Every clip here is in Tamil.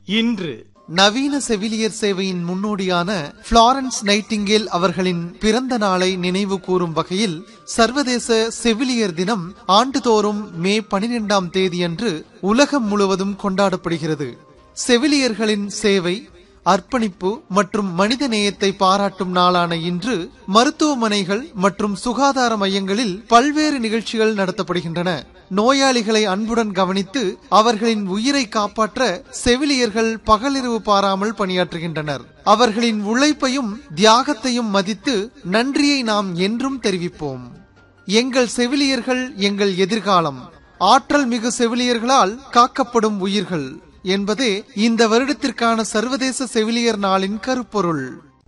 இன்று நவீன செவிலியர் சேவையின் முன்னோடியான பிளாரன்ஸ் நைட்டிங்கேல் அவர்களின் பிறந்த நாளை நினைவு கூறும் வகையில் சர்வதேச செவிலியர் தினம் ஆண்டுதோறும் மே பனிரெண்டாம் தேதியன்று உலகம் முழுவதும் கொண்டாடப்படுகிறது செவிலியர்களின் சேவை அர்ப்பணிப்பு மற்றும் மனித நேயத்தை பாராட்டும் நாளான இன்று மருத்துவமனைகள் மற்றும் சுகாதார மையங்களில் பல்வேறு நிகழ்ச்சிகள் நடத்தப்படுகின்றன நோயாளிகளை அன்புடன் கவனித்து அவர்களின் உயிரை காப்பாற்ற செவிலியர்கள் பகலிரவு பாராமல் பணியாற்றுகின்றனர் அவர்களின் உழைப்பையும் தியாகத்தையும் மதித்து நன்றியை நாம் என்றும் தெரிவிப்போம் எங்கள் செவிலியர்கள் எங்கள் எதிர்காலம் ஆற்றல் மிகு செவிலியர்களால் காக்கப்படும் உயிர்கள் என்பதே இந்த வருடத்திற்கான சர்வதேச செவிலியர் நாளின் கருப்பொருள்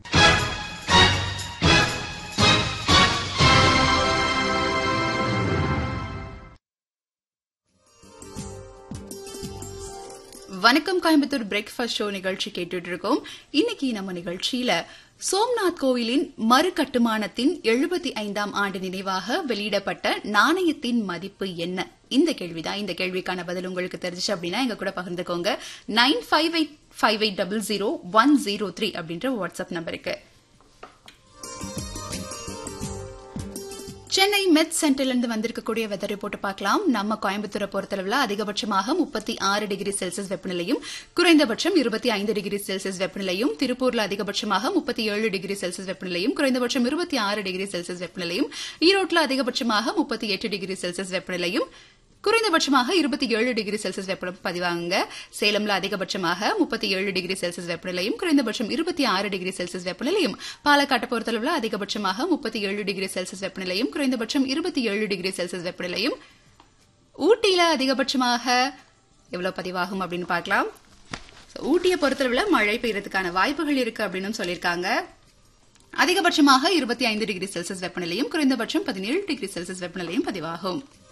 வணக்கம் கோயம்புத்தூர் பிரேக்ஃபாஸ்ட் ஷோ நிகழ்ச்சி கேட்டுட்டு இருக்கோம் இன்னைக்கு நம்ம நிகழ்ச்சியில சோம்நாத் கோவிலின் மறு கட்டுமானத்தின் எழுபத்தி ஐந்தாம் ஆண்டு நினைவாக வெளியிடப்பட்ட நாணயத்தின் மதிப்பு என்ன இந்த கேள்விதான் இந்த கேள்விக்கான பதில் உங்களுக்கு தெரிஞ்சுச்சு அப்படின்னா எங்க கூட பகிர்ந்துக்கோங்க nine five eight five eight double zero one zero three அப்படின்ற வாட்ஸ்அப் நம்பருக்கு சென்னை மெட் சென்டர்ல இருந்து வந்திருக்கக்கூடிய வெதர் ரிப்போர்ட் பார்க்கலாம் நம்ம கோயம்புத்தூரை பொறுத்தளவுல அதிகபட்சமாக முப்பத்தி ஆறு டிகிரி செல்சியஸ் வெப்பநிலையும் குறைந்தபட்சம் இருபத்தி ஐந்து டிகிரி செல்சியஸ் வெப்பநிலையும் திருப்பூர்ல அதிகபட்சமாக முப்பத்தி ஏழு டிகிரி செல்சியஸ் வெப்பநிலையும் குறைந்தபட்சம் இருபத்தி ஆறு டிகிரி செல்சியஸ் வெப்பநிலையும் ஈரோட்டில் அதிகபட்சமாக முப்பத்தி எட்டு டிகிரி செல்சியஸ் வெப்பநிலையும் குறைந்தபட்சமாக இருபத்தி ஏழு டிகிரி செல்சியஸ் வெப்பம் பதிவாங்க சேலம்ல அதிகபட்சமாக முப்பத்தி ஏழு டிகிரி செல்சியஸ் வெப்பநிலையும் குறைந்தபட்சம் இருபத்தி ஆறு டிகிரி செல்சியஸ் வெப்பநிலையும் பாலக்காட்டை பொறுத்தளவுல அதிகபட்சமாக முப்பத்தி ஏழு டிகிரி செல்சியஸ் வெப்பநிலையும் குறைந்தபட்சம் இருபத்தி ஏழு டிகிரி செல்சியஸ் வெப்பநிலையும் ஊட்டியில அதிகபட்சமாக எவ்வளவு பதிவாகும் அப்படின்னு பார்க்கலாம் So, ஊட்டியை பொறுத்தளவுல மழை பெய்யறதுக்கான வாய்ப்புகள் இருக்கு அப்படின்னு சொல்லியிருக்காங்க அதிகபட்சமாக இருபத்தி ஐந்து டிகிரி செல்சியஸ் வெப்பநிலையும் குறைந்தபட்சம் பதினேழு டிகிரி செல்சியஸ் வெப்பநிலையும் பதிவாகும்